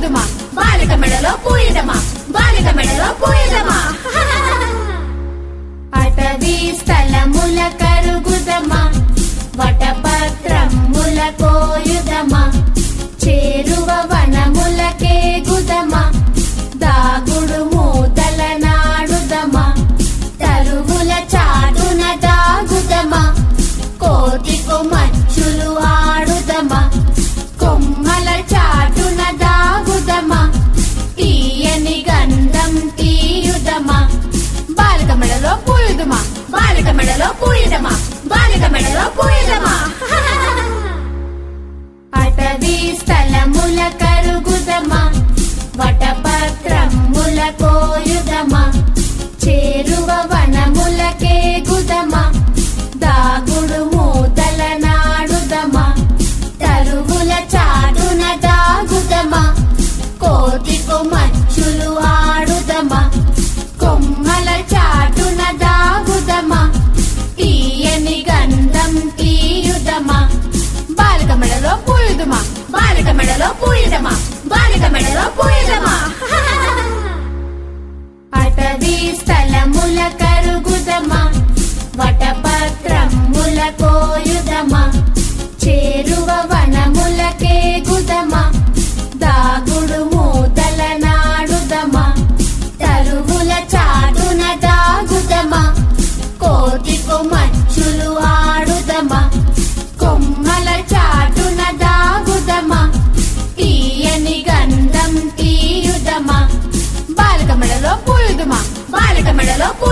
పూయుదుమా బాలిక మెడలో పూయుదమా బాలిక మెడలో పూయుదమా అటవీ స్థలముల కరుగుదమా వటపత్రముల కోయుదమా చేరువ వనములకే గుదమా దాగుడు మూతల నాడుదమా తరువుల చాటున దాగుదమా కోతికు మచ్చులు ఆడుదమా కొమ్మల చాటున దాగుదమా తీయని గంధం తీయుదమా బాలిక మెడలో పూయుదమా బాలిక మెడలో పూయుదమా బాలిక మెడలో పూయుదమా అటవీ స్థలముల కరుగుదమా వటపత్రముల కోయుదమా చేరువ వనములకే గుదమా దాగుడు మూతల నాడుదమా తరువుల చాటున దాగుదమా కోతికు మచ్చులు ఆడుదమా కొమ్మల చాటున దాగుదమా తీయని గంధం తీయుదమా బాలిక మెడలో పూయుదమా బాలిక మెడలో పూయుదమా బాలిక మెడలో పూయుదమా అటవీ స్థలముల కరుగుదమా వటపత్రముల కోయుదమా చేరువ వనములకే గుదమా దాగుడు మూతల నాడుదమా తరువుల చాటున దాగుదమా కోతికు మచ్చులు ఆడుదమా కొమ్మల చాటున దాగుదమా తీయని గంధం తీయుదమా బాలిక మెడలో పూయుదమా బాలిక మెడలో